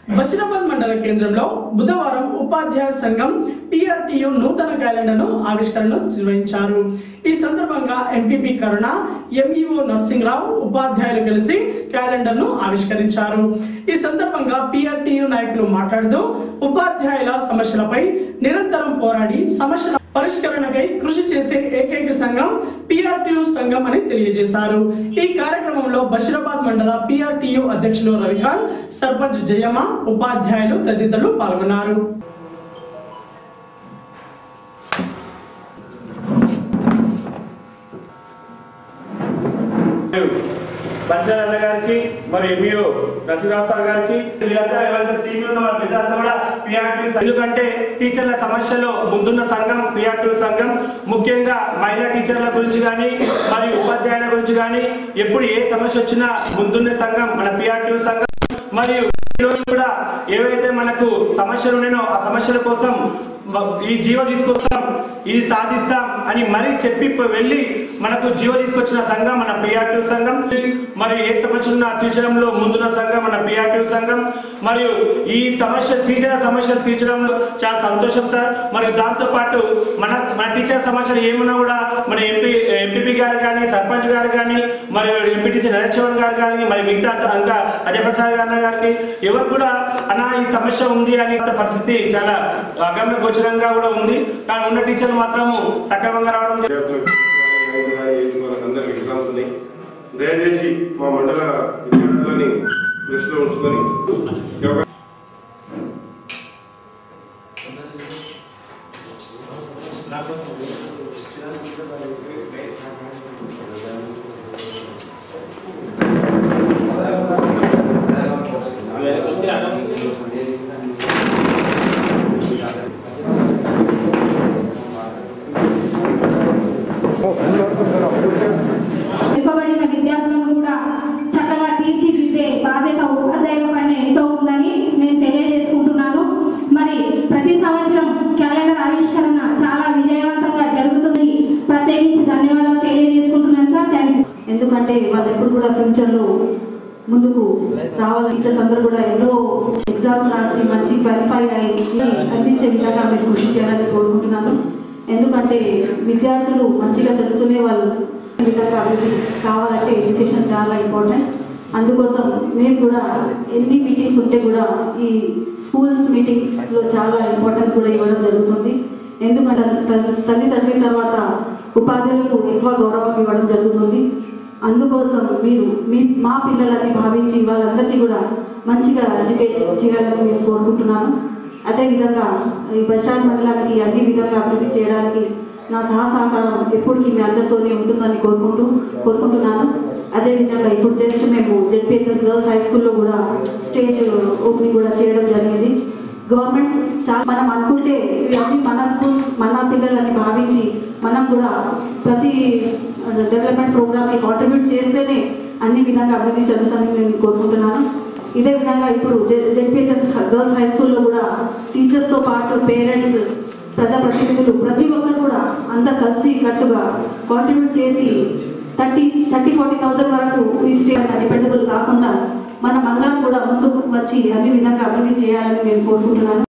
బషీరాబాద్ మండల కేంద్రంలో బుధవారం ఉపాధ్యాయ సంఘం టీఆర్టీయు నూతన క్యాలెండర్ను ఆవిష్కరణ నిర్వహించారు ఈ సందర్భంగా ఎంపీపీ కరుణ ఎంఈఓ నర్సింగ్రావు ఉపాధ్యాయులు కలిసి క్యాలెండర్ను ఆవిష్కరించారు ఈ సందర్భంగా పిఆర్టీయు నాయకులు మాట్లాడుతూ ఉపాధ్యాయుల సమస్యలపై నిరంతరం పోరాడి సమస్యల పరిష్కరణకై కృషి చేసే ఏకైక సంఘం పిఆర్టీయు సంఘం అని తెలియజేశారు ఈ కార్యక్రమంలో బషీరాబాద్ మండల పిఆర్టీయు అధ్యక్షులు రవికాంత్ సర్పంచ్ జయమ్మ ఉపాధ్యాయులు తదితరులు పాల్గొన్నారు పంచాయత్ అన్న గారికి మరి ఎంఈఓ నరసింహరావు సార్ గారికి వీళ్ళంతా ఎవరైతే సీనియర్ ఉన్న వాళ్ళ పెద్దలంతా కూడా పిఆర్టీ ఎందుకంటే టీచర్ల సమస్యలో ముందున్న సంఘం పిఆర్టీ సంఘం ముఖ్యంగా మహిళా టీచర్ల గురించి కానీ మరియు ఉపాధ్యాయుల గురించి కానీ ఎప్పుడు ఏ సమస్య వచ్చినా ముందున్న సంఘం మన పిఆర్టీ సంఘం మరియు ఈ రోజు కూడా ఏవైతే మనకు సమస్యలు ఉన్నాయో ఆ సమస్యల కోసం మ- ఈ జీవ తీసుకొస్తాం ఇది సాధిస్తాం అని మరీ చెప్పి ప- వెళ్ళి మనకు జీవ తీసుకొచ్చిన సంఘం మన పిఆర్టీ సంఘం మరి ఏ సమస్య ఉన్నా తీర్చడంలో ముందున్న సంఘం మన పిఆర్టీ సంఘం మరియు ఈ సమస్య టీచర్ సమస్యలు తీర్చడంలో చాలా సంతోషం సార్ మరియు దాంతో పాటు మన మన టీచర్ సమస్యలు ఏమున్నా కూడా మన ఎంపీ ఎంపీపీ గారు కానీ సర్పంచ్ గారు కానీ మరియు ఎంపీటీసీ నరచవన్ గారు కానీ మరి మిగతా అంతా ఇంకా అజయ్ ప్రసాద్ గారు గారికి ఎవరు కూడా అనా ఈ సమస్య ఉంది అని అంత పరిస్థితి చాలా అగమ్య గోచరంగా కూడా ఉంది కానీ ఉన్న టీచర్లు మాత్రము సక్రమంగా రావడం జరి- విద్యార్థులకు కానీ కానీ ఏజ్ వాళ్ళందరికీ విశ్రాంతిని దయచేసి మా మండల విద్యార్థులని దృష్టిలో ఉంచుకొని ఈ యొక్క వెనుకబడిన విద్యార్థులను కూడా చక్కగా తీర్చిదిద్దే బాధ్యత ఉపాధ్యాయుల పైన ఎంతో ఉందని నేను తెలియజేసుకుంటున్నాను మరి ప్రతి సంవత్సరం క్యాలెండర్ ఆవిష్కరణ చాలా విజయవంతంగా జరుగుతుంది ప్రత్యేకించి ధన్యవాదాలు తెలియజేసుకుంటున్నాను సార్ థ్యాంక్ యూ ఎందుకంటే వాళ్ళు ఎప్పుడు కూడా ఫ్యూచర్లో ముందుకు రావాలి టీచర్స్ అందరూ కూడా ఎన్నో ఎగ్జామ్స్ రాసి మంచి క్వాలిఫై అయ్యి అందించే విధంగా మీరు కృషి చేయాలని కోరుకుంటున్నాను ఎందుకంటే విద్యార్థులు మంచిగా చదువుతునే వాళ్ళు ఈ విధంగా అభివృద్ధి కావాలంటే ఎడ్యుకేషన్ చాలా ఇంపార్టెంట్ అందుకోసం మేము కూడా ఎన్ని మీటింగ్స్ ఉంటే కూడా ఈ స్కూల్స్ మీటింగ్స్లో చాలా ఇంపార్టెన్స్ కూడా ఇవ్వడం జరుగుతుంది ఎందుకంటే తల్లి- తల్లి తండ్రి తర్వాత ఉపాధ్యాయులకు ఎక్కువ గౌరవం ఇవ్వడం జరుగుతుంది అందుకోసం మీరు మీ మా పిల్లలని భావించి వాళ్ళందరినీ కూడా మంచిగా ఎడ్యుకేట్ చేయాలని నేను కోరుకుంటున్నాను అదేవిధంగా ఈ బస్టాండ్ మండలానికి అన్ని విధంగా అభివృద్ధి చేయడానికి నా సహా సహకారం ఎప్పటికీ మీ అందరితోనే ఉంటుందని కోరుకుంటూ కోరుకుంటున్నాను అదేవిధంగా ఇప్పుడు జస్ట్ మేము జెడ్పిహెచ్ఎస్ గర్ల్స్ హై స్కూల్లో కూడా స్టేజ్ ఓపెనింగ్ కూడా చేయడం జరిగింది గవర్నమెంట్స్ చాలా మనం అనుకుంటే ఇవన్నీ మన స్కూల్స్ మన పిల్లలని భావించి మనం కూడా ప్రతి డెవలప్మెంట్ ప్రోగ్రామ్కి కాంట్రిబ్యూట్ చేస్తేనే అన్ని విధంగా అభివృద్ధి చెందుతుందని నేను కోరుకుంటున్నాను ఇదే విధంగా ఇప్పుడు జెడ్పిహెచ్ఎస్ గర్ల్స్ హై స్కూల్లో కూడా టీచర్స్తో పాటు పేరెంట్స్ ప్రజాప్రతినిధులు ప్రతి ఒక్కరు కూడా అందరు కలిసి కట్టుగా కాంట్రిబ్యూట్ చేసి థర్టీ థర్టీ ఫార్టీ థౌసండ్ వరకు ఈ స్టేట్ డిపెండబుల్ కాకుండా మనం అందరం కూడా ముందుకు వచ్చి అన్ని విధంగా అభివృద్ధి చేయాలని నేను కోరుకుంటున్నాను